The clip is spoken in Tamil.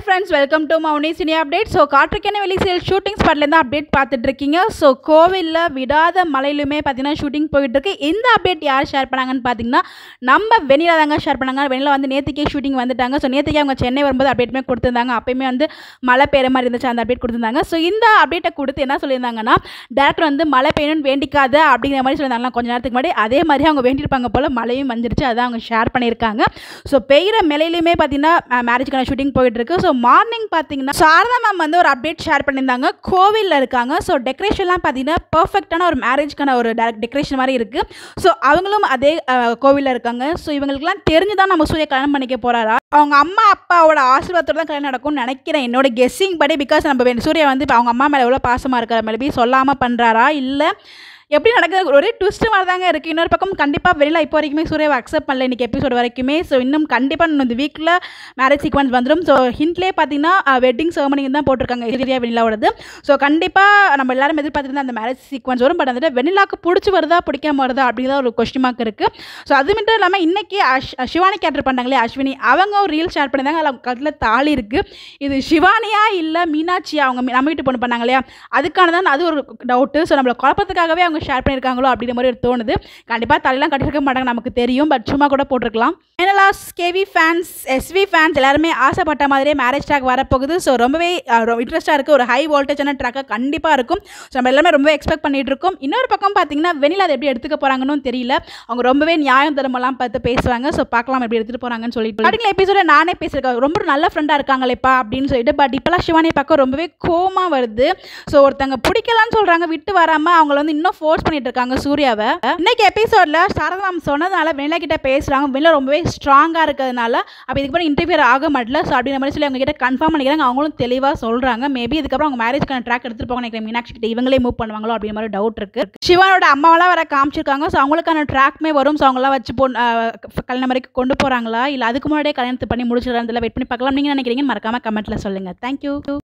hi friends welcome to Mouni cine update so Kaatrukkena Veli சேல் ஷூட்டிங் ஸ்பாட்லேருந்து அப்டேட் பார்த்துட்டு இருக்கீங்க ஸோ கோவிலில் விடாத மலையிலுமே பார்த்தீங்கன்னா ஷூட்டிங் போயிட்டு இருக்கு இந்த அப்டேட் யார் ஷேர் பண்ணாங்கன்னு பார்த்தீங்கன்னா நம்ம வெனிலா தாங்க ஷேர் பண்ணாங்க வெனிலா வந்து நேற்றுக்கே ஷூட்டிங் வந்துட்டாங்க ஸோ நேற்றுக்கே அவங்க சென்னை வரும்போது அப்டேட்டுமே கொடுத்துருந்தாங்க அப்பயுமே வந்து மழை பெய்கிற மாதிரி இருந்துச்சு அந்த அப்டேட் கொடுத்துருந்தாங்க ஸோ இந்த அப்டேட்டை கொடுத்து என்ன சொல்லியிருந்தாங்கன்னா டேரக்டர் வந்து மழை பெய்யணும்னு வேண்டிக்காத அப்படிங்கிற மாதிரி சொல்லியிருந்தாங்க கொஞ்ச நேரத்துக்கு முன்னாடி அதே மாதிரி அவங்க வேண்டியிருப்பாங்க போல் மழையும் வந்துருச்சு அதான் அவங்க ஷேர் பண்ணியிருக்காங்க ஸோ பெய்கிற மேலையிலுமே பார்த்தீங்கன்னா மேரேஜ்க்கான ஷூட்டிங் போயிட்டு இருக்கு ஸோ மார்னிங் பார்த்தீங்கன்னா சாரதா மேம் வந்து ஒரு அப்டேட் ஷேர் பண்ணியிருந்தாங்க கோவிலில் இருக்காங்க ஸோ டெக்கரேஷன்லாம் பார்த்தீங்கன்னா பர்ஃபெக்டான ஒரு மேரேஜ்க்கான ஒரு டெக்கரேஷன் மாதிரி இருக்குது ஸோ அவங்களும் அதே கோவிலில் இருக்காங்க ஸோ இவங்களுக்குலாம் தெரிஞ்சு தான் நம்ம சூர்யா கல்யாணம் பண்ணிக்க போகிறாரா அவங்க அம்மா அப்பாவோட ஆசீர்வாதத்தோட தான் கல்யாணம் நடக்கும்னு நினைக்கிறேன் என்னோட கெஸ்ஸிங் படி பிகாஸ் நம்ம வே- சூர்யா வந்து இப்போ அவங்க அம்மா மேலே எவ்வளோ பாசமாக இருக்கிற மேலே சொல்லாமல் பண்ணுறாரா இல்லை எப்படி நடக்குது ஒரே ட்விஸ்ட் மாதிரி தாங்க இருக்குது இன்னொரு பக்கம் கண்டிப்பாக வெளியில் இப்போ வரைக்குமே சூர்யாவை அக்செப்ட் பண்ணல இன்றைக்கி எபிசோட் வரைக்குமே ஸோ இன்னும் கண்டிப்பாக இந்த வீக்கில் மேரேஜ் சீக்வன்ஸ் வந்துடும் ஸோ ஹிண்ட்லேயே பார்த்தீங்கன்னா வெட்டிங் செரமனி தான் போட்டிருக்காங்க இரியா வெனிலாவோடது ஸோ கண்டிப்பாக நம்ம எல்லாரும் எதிர்பார்த்துருந்தா அந்த மேரேஜ் சீக்வன்ஸ் வரும் பட் வந்துட்டு வெனிலாக்கு பிடிச்சி வருதா பிடிக்காம வருதா அப்படிங்கிற ஒரு கொஸ்டின் மார்க் இருக்குது ஸோ அது மட்டும் இல்லாமல் இன்றைக்கி அஷ் சிவானி கேரக்டர் பண்ணாங்களே அஸ்வினி அவங்க ஒரு ரீல் ஷேர் பண்ணியிருந்தாங்க அதில் கழுத்தில் தாலி இருக்குது இது சிவானியா இல்லை மீனாட்சியா அவங்க மீ- நம்ம வீட்டு பொண்ணு பண்ணாங்க இல்லையா அதுக்கான தான் அது ஒரு டவுட்டு ஸோ நம்மளை குழப்பத்துக்காகவே அவங்க ஷேர் பண்ணியிருக்காங்களோ அப்படிங்கிற மாதிரி ஒரு தோணுது கண்டிப்பாக தலையெல்லாம் கட்டியிருக்க மாட்டாங்க நமக்கு தெரியும் பட் சும்மா கூட போட்டிருக்கலாம் ஃபைனலாஸ் கேவி ஃபேன்ஸ் எஸ்வி ஃபேன்ஸ் எல்லாருமே ஆசைப்பட்ட மாதிரியே மேரேஜ் ட்ராக் வரப்போகுது ஸோ ரொம்பவே இன்ட்ரெஸ்ட்டாக இருக்குது ஒரு ஹை வோல்டேஜான ட்ராக்காக கண்டிப்பாக இருக்கும் ஸோ நம்ம எல்லாமே ரொம்ப எக்ஸ்பெக்ட் பண்ணிட்டு இருக்கோம் இன்னொரு பக்கம் பார்த்தீங்கன்னா வெனிலா அதை எப்படி எடுத்துக்க போகிறாங்கன்னு தெரியல அவங்க ரொம்பவே நியாயம் தரமெல்லாம் பார்த்து பேசுவாங்க ஸோ பார்க்கலாம் எப்படி எடுத்துகிட்டு போகிறாங்கன்னு சொல்லிட்டு அடுத்த எபிசோட நானே பேசியிருக்கேன் ரொம்ப நல்ல ஃப்ரெண்டாக இருக்காங்களேப்பா அப்படின்னு சொல்லிட்டு பட் இப்போலாம் சிவானி பார்க்க ரொம்பவே கோமா வருது ஸோ ஒருத்தங்க பிடிக்கலான்னு சொல்கிறாங்க விட்டு வராமல் அவங்கள வந்து இன்னும் ஃபோர்ஸ் பண்ணிட்டு இருக்காங்க சூர்யாவை இன்னைக்கு எபிசோடில் சாரதாம் சொன்னதுனால வெனிலா கிட்ட பேசுகிறாங்க வெனிலா ரொம்பவே ஸ்ட்ராங்காக இருக்கிறதுனால அப்போ இதுக்கு அப்புறம் இன்டர்வியூர் ஆக மாட்டல ஸோ அப்படிங்கிற மாதிரி சொல்லி அவங்க கிட்ட கன்ஃபார்ம் பண்ணிக்கிறாங்க அவங்களும் தெளிவாக சொல்கிறாங்க மேபி இதுக்கப்புறம் அவங்க மேரேஜ்க்கான ட்ராக் எடுத்துட்டு போக நினைக்கிறேன் மீனாட்சி கிட்ட இவங்களே மூவ் பண்ணுவாங்களோ அப்படிங்கிற மாதிரி டவுட் இருக்கு சிவானோட அம்மாவெல்லாம் வர காமிச்சிருக்காங்க ஸோ அவங்களுக்கான ட்ராக்மே வரும் ஸோ அவங்களாம் வச்சு பொண்ணு அஹ், கல்யாணம் வரைக்கும் கொண்டு போகிறாங்களா இல்லை அதுக்கு முன்னாடியே கல்யாணத்தை பண்ணி முடிச்சிடறாங்க வெயிட் பண்ணி பார்க்கலாம் நீங்கள் நினைக்கிறீங்கன்னு மறக்காம கமெண்ட்டில் சொல்லுங்கள் தேங்க்யூ